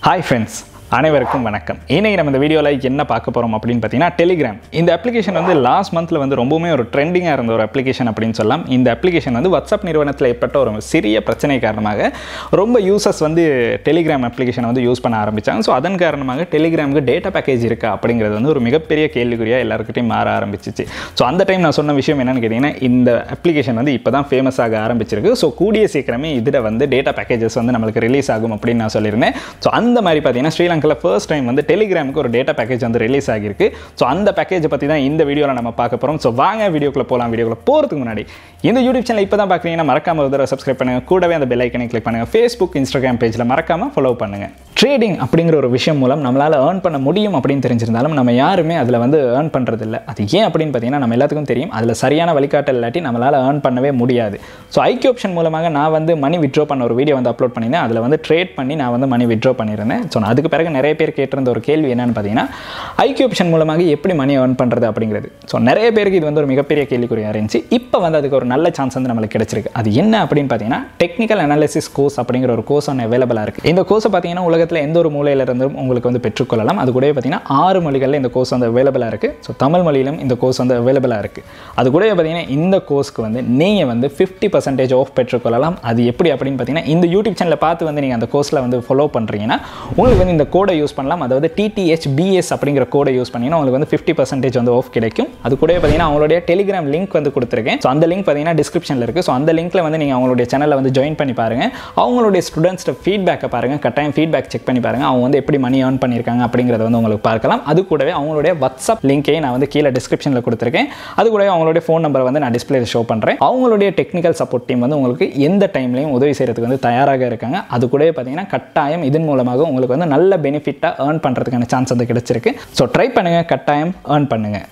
hi friends அனைவருக்கும் வணக்கம் இன்னைக்கு நம்ம இந்த வீடியோவில் என்ன பார்க்க போகிறோம் அப்படின்னு பார்த்தீங்கன்னா டெலிகிராம் இந்த அப்ளிகேஷன் வந்து லாஸ்ட் மந்தில் வந்து ரொம்பவுமே ஒரு ட்ரெண்டிங்காக இருந்த ஒரு அப்ளிகேஷன் அப்படின்னு சொல்லலாம் இந்த அப்ளிகேஷன் வந்து வாட்ஸ்அப் நிறுவனத்தில் ஏற்பட்ட ஒரு சிறிய பிரச்சனை காரணமாக ரொம்ப யூசர்ஸ் வந்து டெலிகிராம் அப்ளிகேஷனை வந்து யூஸ் பண்ண ஆரம்பித்தாங்க ஸோ அதன் காரணமாக டெலிகிராமுக்கு டேட்டா பேக்கேஜ் இருக்கா அப்படிங்கிறது வந்து ஒரு மிகப்பெரிய கேள்விக்குறியாக எல்லாருக்கிட்டையும் மாற ஆரம்பிச்சிச்சு ஸோ அந்த டைம் நான் சொன்ன விஷயம் என்னன்னு கேட்டிங்கன்னா இந்த அப்ளிகேஷன் வந்து இப்போ தான் ஃபேமஸ் ஆக ஆரம்பிச்சிருக்கு ஸோ கூடிய சீக்கிரமே இதில் வந்து டேட்டா பேக்கேஜஸ் வந்து நம்மளுக்கு ரிலீஸ் ஆகும் அப்படின்னு நான் சொல்லியிருந்தேன் ஸோ அந்த மாதிரி பார்த்தீங்கன்னா ஸ்ரீலங்காவில் ஃபர்ஸ்ட் டைம் வந்து டெலிகிராமுக்கு ஒரு டேட்டா பேக்கேஜ் வந்து ரிலீஸ் ஆகிருக்கு ஸோ அந்த பேக்கேஜை பற்றி தான் இந்த வீடியோவில் நம்ம பார்க்க போகிறோம் ஸோ வாங்க வீடியோக்குள்ள போகலாம் வீடியோக்குள்ள போகிறதுக்கு முன்னாடி இந்த யூடியூப் சேனல் இப்போ தான் பார்க்குறீங்கன்னா மறக்காம ஒரு தடவை சப்ஸ்கிரைப் பண்ணுங்க கூடவே அந்த பெல் ஐக்கனை கிளிக் பண்ணுங்க ஃபேஸ்புக் இன்ஸ்டாகிராம் பேஜில் மறக்காம ஃபாலோ பண்ணுங்க ட்ரேடிங் அப்படிங்கிற ஒரு விஷயம் மூலம் நம்மளால் ஏர்ன் பண்ண முடியும் அப்படின்னு தெரிஞ்சிருந்தாலும் நம்ம யாருமே அதில் வந்து ஏர்ன் பண்ணுறதில்ல அது ஏன் அப்படின்னு பார்த்தீங்கன்னா நம்ம எல்லாத்துக்கும் தெரியும் அதில் சரியான வழிகாட்டல் இல்லாட்டி நம்மளால் ஏர்ன் பண்ணவே முடியாது ஸோ ஐக்கிய ஆப்ஷன் மூலமாக நான் வந்து மணி விட்ரோ பண்ண ஒரு வீடியோ வந்து அப்லோட் பண்ணியிருந்தேன் அதில் வந்து ட்ரேட் பண்ணி நான் வந்து மணி விட்ரோ பண்ணியிருந்தேன் ஸோ அதுக்கு பிறகு நிறைய பேர் கேட்டிருந்த ஒரு கேள்வி என்னன்னு பார்த்தீங்கன்னா ஐக்கிய ஆப்ஷன் மூலமாக எப்படி மணி ஏர்ன் பண்ணுறது அப்படிங்கிறது ஸோ நிறைய பேருக்கு இது வந்து ஒரு மிகப்பெரிய கேள்விக்குறியாக இருந்துச்சு இப்போ வந்து அதுக்கு ஒரு நல்ல சான்ஸ் வந்து நம்மளுக்கு கிடைச்சிருக்கு அது என்ன அப்படின்னு பார்த்தீங்கன்னா டெக்னிக்கல் அனாலிசிஸ் கோர்ஸ் அப்படிங்கிற ஒரு கோர்ஸ் ஒன்று அவைலபிளாக இருக்குது இந்த கோர்ஸை பார்த்தீங்கன்னா உலகத்தில் எந்த ஒரு மூலையில இருந்தும் உங்களுக்கு வந்து பெற்றுக்கொள்ளலாம் அது கூடவே பார்த்தீங்கன்னா ஆறு மொழிகளில் இந்த கோர்ஸ் வந்து அவைலபிளாக இருக்குது ஸோ தமிழ் மொழியிலும் இந்த கோர்ஸ் வந்து அவைலபிளாக இருக்குது அது கூடவே பார்த்தீங்கன்னா இந்த கோர்ஸ்க்கு வந்து நீங்கள் வந்து ஃபிஃப்டி பர்சன்டேஜ் ஆஃப் பெற்றுக்கொள்ளலாம் அது எப்படி அப்படின்னு பார்த்தீங்கன்னா இந்த யூடியூப் சேனலை பார்த்து வந்து நீங்கள் அந்த கோர்ஸில் வந்து ஃபாலோ பண்ணுறீங்கன்னா உங்களுக்கு வந்து இந்த கோடை யூஸ் பண்ணலாம் அதாவது டிடிஹெச் பிஎஸ் அப்படிங்கிற கோடை யூஸ் பண்ணிங்கன்னா உங்களுக்கு வந்து ஃபிஃப்டி பர்சன்டேஜ் வந்து ஆஃப் கிடைக்கும் அது கூடவே பார்த்தீங்கன்னா அவங்களுடைய டெலிகிராம் லிங்க் வந்து கொடுத்துருக்கேன் ஸோ அந்த லிங்க் பார்த்தீங்கன்னா டிஸ்கிரிப்ஷனில் இருக்குது ஸோ அந்த லிங்க்கில் வந்து நீங்கள் அவங்களுடைய சேனலில் வந்து ஜாயின் பண்ணி பாருங்கள் அவங்களுடைய ஸ்டூடெண்ட்ஸ்ட ஃபீட்பேக்கை பாருங்கள் கட்டாயம் ஃபீட்பேக் செக் பண்ணி பாருங்கள் அவங்க வந்து எப்படி மணி ஏர்ன் பண்ணியிருக்காங்க அப்படிங்கிறத வந்து உங்களுக்கு பார்க்கலாம் அது கூடவே அவங்களுடைய வாட்ஸ்அப் லிங்கையும் நான் வந்து கீழே டிஸ்கிரிப்ஷனில் கொடுத்துருக்கேன் அது கூடவே அவங்களுடைய ஃபோன் நம்பரை வந்து நான் டிஸ்பிளேல ஷோ பண்ணுறேன் அவங்களுடைய டெக்னிக்கல் சப்போர்ட் டீம் வந்து உங்களுக்கு எந்த டைம்லையும் உதவி செய்கிறதுக்கு வந்து தயாராக இருக்காங்க அது கூடவே பார்த்தீங்கன்னா கட்டாயம் இதன் மூலமாக உங்களுக்கு வந்து நல்ல பெனிஃபிட்டாக ஏர்ன் பண்ணுறதுக்கான சான்ஸ் வந்து கிடைச்சிருக்கு ஸோ ட்ரை பண்ணுங்கள் கட்டாயம் ஏர்ன் பண்ணுங்கள்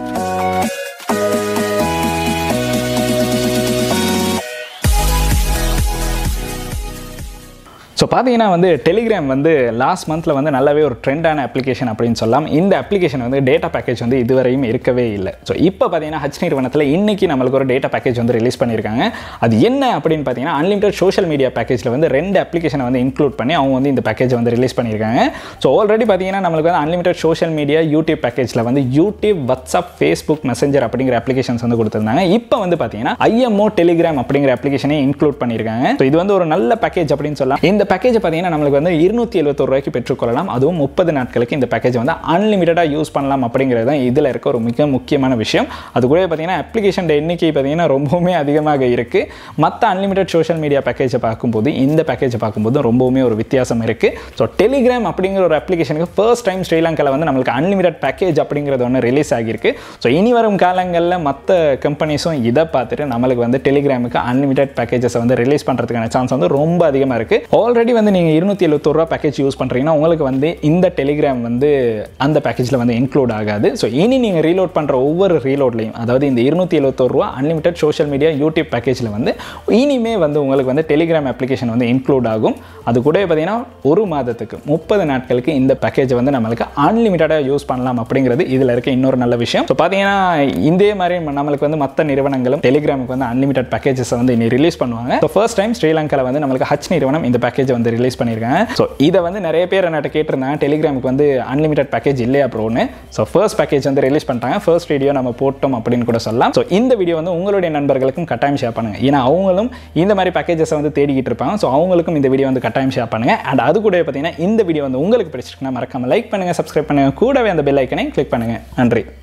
ஸோ பார்த்தீங்கன்னா வந்து டெலிகிராம் வந்து லாஸ்ட் மந்தில் வந்து நல்லாவே ஒரு ட்ரெண்டான அப்ளிகேஷன் அப்படின்னு சொல்லலாம் இந்த அப்ளிகேஷன் வந்து டேட்டா பேக்கேஜ் வந்து இதுவரையும் இருக்கவே இல்லை ஸோ இப்போ பார்த்தீங்கன்னா ஹச் நிறுவனத்தில் இன்னைக்கு நம்மளுக்கு ஒரு டேட்டா பேக்கேஜ் வந்து ரிலீஸ் பண்ணியிருக்காங்க அது என்ன அப்படின்னு பார்த்தீங்கன்னா அன்லிமிட்டட் சோஷியல் மீடியா பேக்கேஜில் வந்து ரெண்டு அப்ளிகேஷனை வந்து இன்க்ளூட் பண்ணி அவங்க வந்து இந்த பேக்கேஜ் வந்து ரிலீஸ் பண்ணியிருக்காங்க ஸோ ஆல்ரெடி பார்த்தீங்கன்னா நம்மளுக்கு வந்து அன்லிமிட்டட் சோஷியல் மீடியா யூடியூப் பேக்கேஜில் வந்து யூடியூப் வாட்ஸ்அப் ஃபேஸ்புக் மெசஞ்சர் அப்படிங்கிற அப்ளிகேஷன்ஸ் வந்து கொடுத்துருந்தாங்க இப்போ வந்து பார்த்தீங்கன்னா ஐஎம்ஓ டெலிகிராம் அப்படிங்கிற அப்ளிகேஷனை இன்க்ளூட் பண்ணியிருக்காங்க ஸோ இது வந்து ஒரு நல்ல பேக்கேஜ் அப்படின்னு சொல்லலாம் இந்த பேக்கேஜ் பார்த்தீங்கன்னா நம்மளுக்கு வந்து இருநூத்தி எழுபத்தொரு ரூபாய்க்கு பெற்றுக்கொள்ளலாம் அதுவும் முப்பது நாட்களுக்கு இந்த பேக்கேஜ் வந்து அன்லிமிட்டடாக யூஸ் பண்ணலாம் அப்படிங்கிறது தான் இதில் இருக்க ஒரு மிக முக்கியமான விஷயம் அது கூட பார்த்தீங்கன்னா அப்ளிகேஷன் எண்ணிக்கை பார்த்தீங்கன்னா ரொம்பவுமே அதிகமாக இருக்குது மற்ற அன்லிமிட்டட் சோஷியல் மீடியா பேக்கேஜை பார்க்கும்போது இந்த பேக்கேஜை பார்க்கும்போது ரொம்பவுமே ஒரு வித்தியாசம் இருக்குது ஸோ டெலிகிராம் அப்படிங்கிற ஒரு அப்ளிகேஷனுக்கு ஃபர்ஸ்ட் டைம் ஸ்ரீலங்காவில் வந்து நம்மளுக்கு அன்லிமிட்டட் பேக்கேஜ் அப்படிங்கிறது ஒன்று ரிலீஸ் ஆகியிருக்கு ஸோ இனி வரும் காலங்களில் மற்ற கம்பெனிஸும் இதை பார்த்துட்டு நம்மளுக்கு வந்து டெலிகிராமுக்கு அன்லிமிட்டட் பேக்கேஜஸை வந்து ரிலீஸ் பண்ணுறதுக்கான சான்ஸ் வந்து ரொம்ப அதிகமாக இருக்குது ஆல்ரெடி வந்து நீங்கள் இருநூத்தி எழுபத்தொரு ரூபா பேக்கேஜ் யூஸ் பண்ணுறீங்கன்னா உங்களுக்கு வந்து இந்த டெலிகிராம் வந்து அந்த பேக்கேஜில் வந்து இன்க்ளூட் ஆகாது ஸோ இனி நீங்கள் ரீலோட் பண்ணுற ஒவ்வொரு ரீலோட்லையும் அதாவது இந்த இருநூத்தி எழுபத்தொரு ரூபா அன்லிமிட்டட் சோஷியல் மீடியா யூடியூப் பேக்கேஜில் வந்து இனிமே வந்து உங்களுக்கு வந்து டெலிகிராம் அப்ளிகேஷன் வந்து இன்க்ளூட் ஆகும் அது கூட பார்த்தீங்கன்னா ஒரு மாதத்துக்கு முப்பது நாட்களுக்கு இந்த பேக்கேஜை வந்து நம்மளுக்கு அன்லிமிட்டடாக யூஸ் பண்ணலாம் அப்படிங்கிறது இதில் இருக்க இன்னொரு நல்ல விஷயம் ஸோ பார்த்தீங்கன்னா இதே மாதிரி நம்மளுக்கு வந்து மற்ற நிறுவனங்களும் டெலிகிராமுக்கு வந்து அன்லிமிட்டட் பேக்கேஜஸ் வந்து இனி ரிலீஸ் பண்ணுவாங்க ஸோ ஃபர்ஸ்ட் டைம் ஸ்ரீலங்காவில் வந்து நம்மளுக்கு ஹச் நிறுவனம் இந்த பேக்கேஜை வந்து ரிலீஸ் பண்ணியிருக்காங்க ஸோ இதை வந்து நிறைய பேர் என்கிட்ட கேட்டிருந்தாங்க டெலிகிராமுக்கு வந்து அன்லிமிட்டட் பேக்கேஜ் இல்லையா ப்ரோன்னு ஸோ ஃபர்ஸ்ட் பேக்கேஜ் வந்து ரிலீஸ் பண்ணிட்டாங்க ஃபர்ஸ்ட் வீடியோ நம்ம போட்டோம் அப்படின்னு கூட சொல்லலாம் ஸோ இந்த வீடியோ வந்து உங்களுடைய நண்பர்களுக்கும் கட்டாயம் ஷேர் பண்ணுங்க ஏன்னா அவங்களும் இந்த மாதிரி பேக்கேஜஸை வந்து தேடிக்கிட்டு இருப்பாங்க ஸோ அவங்களுக்கும் இந்த வீடியோ வந்து கட்டாயம் ஷேர் பண்ணுங்க அண்ட் அது கூட பார்த்தீங்கன்னா இந்த வீடியோ வந்து உங்களுக்கு பிடிச்சிருக்குன்னா மறக்காம லைக் பண்ணுங்க சப்ஸ்கிரைப் பண்ணுங்க கூடவே அந்த பெல் ஐக்கனை கிளிக் பண்ணுங்க நன்றி